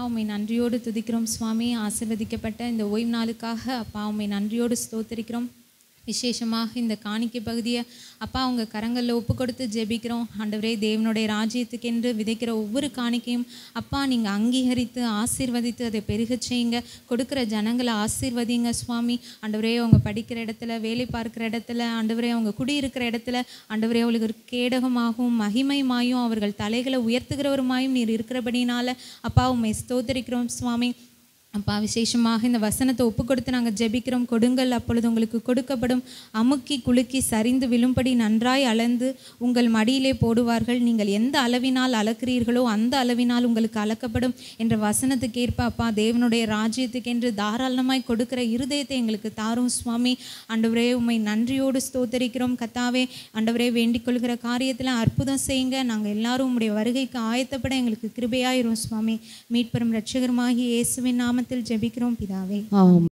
உம்மை நன்றியோடு துதிக்கிறோம் சுவாமி ஆசிர்வதிக்கப்பட்ட இந்த ஓய்வு நாளுக்காக அப்பா உம்மை நன்றியோடு ஸ்தோத்தரிக்கிறோம் விசேஷமாக இந்த காணிக்கை பகுதியை அப்பா உங்கள் கரங்களில் ஒப்பு கொடுத்து ஜெபிக்கிறோம் ஆண்டவரே தேவனுடைய ராஜ்யத்துக்கென்று விதைக்கிற ஒவ்வொரு காணிக்கையும் அப்பா நீங்கள் அங்கீகரித்து ஆசீர்வதித்து அதை பெருகச் செய்யுங்க கொடுக்குற ஜனங்களை ஆசீர்வதிங்க சுவாமி ஆண்டவரே அவங்க படிக்கிற இடத்துல வேலை பார்க்குற இடத்துல ஆண்டவரே அவங்க குடியிருக்கிற இடத்துல ஆண்டவரே அவளுக்கு ஒரு கேடகமாகவும் மகிமையுமாயும் அவர்கள் தலைகளை உயர்த்துகிறவருமாயும் நீர் இருக்கிறபடினால அப்பா உம்மை ஸ்தோத்தரிக்கிறோம் சுவாமி அப்பா விசேஷமாக இந்த வசனத்தை ஒப்பு கொடுத்து நாங்கள் ஜெபிக்கிறோம் கொடுங்கள் அப்பொழுது உங்களுக்கு கொடுக்கப்படும் அமுக்கி குலுக்கி சரிந்து விழும்படி நன்றாய் அளந்து உங்கள் மடியிலே போடுவார்கள் நீங்கள் எந்த அளவினால் அளக்கிறீர்களோ அந்த அளவினால் உங்களுக்கு அளக்கப்படும் என்ற வசனத்துக்கு ஏற்ப அப்பா தேவனுடைய ராஜ்யத்துக்கென்று தாராளமாய் கொடுக்கிற இருதயத்தை எங்களுக்கு தாரும் சுவாமி ஆண்டவரே உம்மை நன்றியோடு ஸ்தோத்தரிக்கிறோம் கத்தாவே ஆண்டவரே வேண்டிக் கொள்கிற காரியத்தில் அற்புதம் செய்யுங்க நாங்கள் எல்லாரும் உம்முடைய வருகைக்கு ஆயத்தப்பட எங்களுக்கு கிருபையாயிரும் சுவாமி மீட்பெரும் இரட்சகருமாகி இயேசுவின் நாமத்தில் ஜெபிக்கிறோம் பிதாவே ஆம்